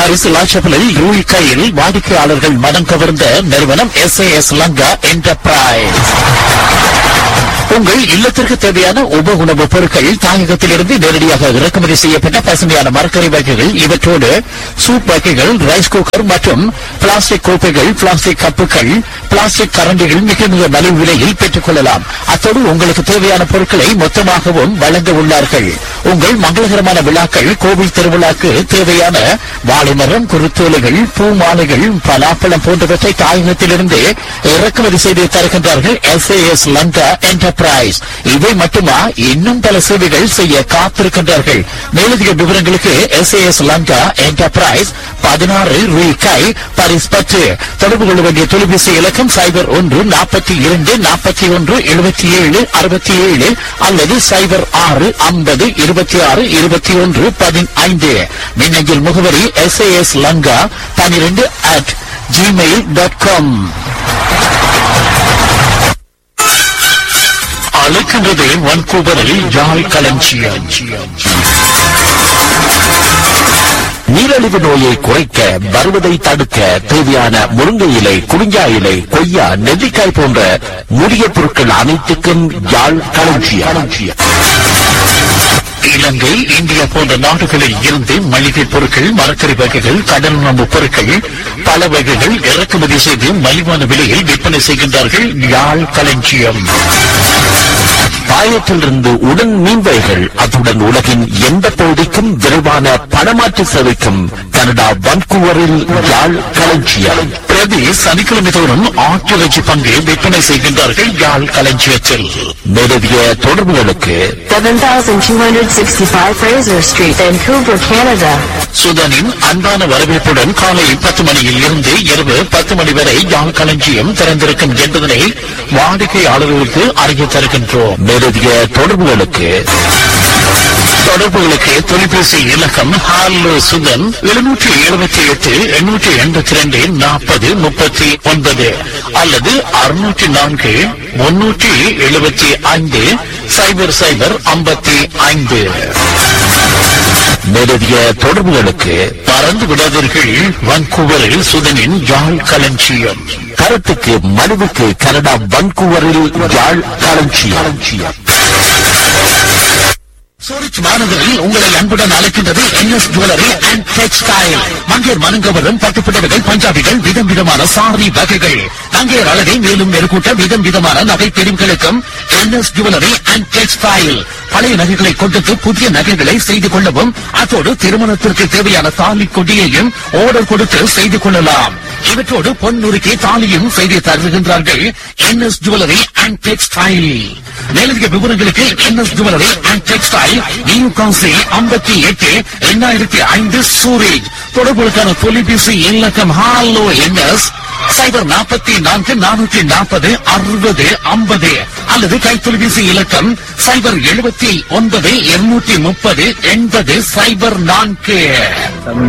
Paris லாச்சபலில் you'll கையில் வாடிக்கையாளர்கள் மனம் கவர்ந்த நிறுவனம் எஸ் எஸ் லங்கா என்டர்பிரைஸ் உங்கள் இல்லத்திற்கு தேவையான உப உணவுப் பொருட்கள் தாயகத்திலிருந்து நேரடியாக இறக்குமதி செய்யப்பட்ட பசுமையான மரக்கறி வகைகள் இவற்றோடு சூப் வகைகள் ரைஸ் குக்கர் மற்றும் பிளாஸ்டிக் கோப்பைகள் பிளாஸ்டிக் கப்புகள் பிளாஸ்டிக் கரண்டிகள் மிக மிக மலிவு விலையில் பெற்றுக் கொள்ளலாம் அத்தோடு உங்களுக்கு தேவையான பொருட்களை மொத்தமாகவும் வழங்க உள்ளார்கள் உங்கள் மங்களகரமான விழாக்கள் கோவில் திருவிழாக்கு தேவையான வாழைமரம் குருத்தோலைகள் பூ மாலைகள் பலாப்பழம் போன்றவற்றை தாயகத்திலிருந்து இறக்குமதி செய்து தருகின்றார்கள் எஸ் எஸ் லங்கா என்டர்பிரைஸ் இவை மட்டுமா இன்னும் பல சேவைகள் செய்ய காத்திருக்கின்றார்கள் மேலதிக விவரங்களுக்கு எஸ் எஸ் லங்கா என்டர்பிரைஸ் பதினாறு ரூபாய் பாரிஸ் பத்து தொடர்பு கொள்ள வேண்டிய தொலைபேசி இலக்கம் சைபர் ஒன்று நாற்பத்தி இரண்டு நாற்பத்தி ஒன்று எழுபத்தி ஏழு அறுபத்தி ஏழு அல்லது சைபர் ஆறு ஐம்பது இருபத்தி ஆறு இருபத்தி ஒன்று பதினைந்து மின்னஞ்சல் முகவரி எஸ் எஸ் லங்கா பனிரெண்டு அட் ஜிமெயில் டாட் காம் அழைக்கின்றது வன்கூவரில் யாழ் களஞ்சியம் நீரழிவு நோயை குறைக்க வருவதை தடுக்க தேவையான முருங்கை இலை குறிஞ்சா இலை கொய்யா நெல்லிக்காய் போன்ற மூலிகை பொருட்கள் அனைத்துக்கும் யாழ் களஞ்சியம் இலங்கை இந்தியா போன்ற நாடுகளில் இருந்து மளிகை பொருட்கள் மரக்கறி வகைகள் கடல் உணவு பொருட்கள் பல வகைகள் இறக்குமதி செய்து மலிவான விலையில் விற்பனை செய்கின்றார்கள் யாழ் களஞ்சியம் பாயத்திலிருந்து உடன் மீன்வைகள் அத்துடன் உலகின் எந்த பகுதிக்கும் விரைவான பணமாற்று சேவைக்கும் கனடா வன்கூவரில் யாழ் களஞ்சியம் பிரதி சனிக்கிழமை தோறும் ஆட்டிறைச்சி பங்கு விற்பனை செய்கின்றார்கள் யாழ் களஞ்சியத்தில் மேலதிக தொடர்புகளுக்கு 7265 Fraser Street, Vancouver, Canada. சுதனின் அன்பான வரவேற்புடன் காலை பத்து மணியில் இருந்து இரவு பத்து மணி வரை யாழ் களஞ்சியம் திறந்திருக்கும் என்பதனை வாடிக்கையாளர்களுக்கு அறிய தருகின்றோம் மேலதிக தொடர்புகளுக்கு தொடர்புகளுக்கு தொலைபேசி இலக்கம் ஹாலோ சுதன் எழுநூற்றி எழுபத்தி எட்டு எண்ணூற்றி எண்பத்தி ரெண்டு நாற்பது முப்பத்தி ஒன்பது அல்லது அறுநூற்றி நான்கு முன்னூற்றி எழுபத்தி ஐந்து சைபர் சைபர் ஐம்பத்தி ஐந்து மேலதிக தொடர்புகளுக்கு பறந்து விடாதீர்கள் வான்கூவரில் சுதனின் யாழ் களஞ்சியம் கருத்துக்கு மனுவுக்கு கனடா வான்கூவரில் யாழ் களஞ்சியம் சூரிச் மாநகரில் உங்களை அன்புடன் அழைக்கின்றது என்எஸ் ஜுவல்லரி அண்ட் டெக்ஸ்டைல் மங்கேர் மனங்கவரும் பட்டுப்புடவைகள் பஞ்சாபிகள் விதம் விதமான சாரி வகைகள் மங்கேர் அழகை மேலும் மெருகூட்ட விதம் விதமான நகை பிரிவுகளுக்கும் என்எஸ் ஜுவல்லரி அண்ட் டெக்ஸ்டைல் பழைய நகைகளை கொடுத்து புதிய நகைகளை செய்து கொள்ளவும் அத்தோடு திருமணத்திற்கு தேவையான தாலி கொடியையும் ஆர்டர் கொடுத்து செய்து கொள்ளலாம் இவற்றோடு பொன்னுருக்கி தாலியும் செய்து தருகின்றார்கள் என்எஸ் ஜுவல்லரி அண்ட் டெக்ஸ்டைல் மேலதிக விவரங்களுக்கு N S jewellery and textile new council ஐம்பத்தி எட்டு இரண்டாயிரத்தி ஐந்து சூரேஜ் தொடர்புகளுக்கான தொலைபேசி இலக்கம் ஹாலோ என்எஸ் சைபர் நாற்பத்தி நான்கு நானூற்றி நாற்பது அறுபது ஐம்பது அல்லது கைத்தொலைபேசி இலக்கம் சைபர் எழுபத்தி ஒன்பது இருநூற்றி முப்பது எண்பது சைபர் நான்கு